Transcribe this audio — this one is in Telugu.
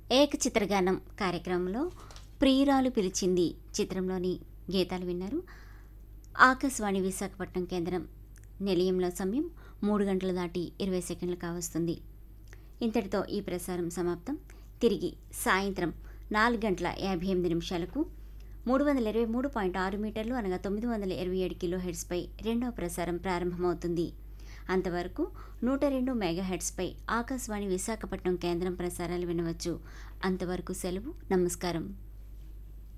ఏకచిత్రగానం కార్యక్రమంలో ప్రియురాలు పిలిచింది చిత్రంలోని గీతాలు విన్నారు ఆకాశవాణి విశాఖపట్నం కేంద్రం నిలయంలో సమయం మూడు గంటలు దాటి ఇరవై సెకండ్లు కావస్తుంది ఇంతటితో ఈ ప్రసారం సమాప్తం తిరిగి సాయంత్రం నాలుగు గంటల యాభై ఎనిమిది నిమిషాలకు మూడు వందల ఇరవై మూడు పాయింట్ ఆరు మీటర్లు అనగా తొమ్మిది వందల ఇరవై ఏడు కిలో హెడ్స్పై రెండవ ప్రసారం ప్రారంభమవుతుంది అంతవరకు నూట రెండు మెగా హెడ్స్పై ఆకాశవాణి విశాఖపట్నం కేంద్రం ప్రసారాలు వినవచ్చు అంతవరకు సెలవు నమస్కారం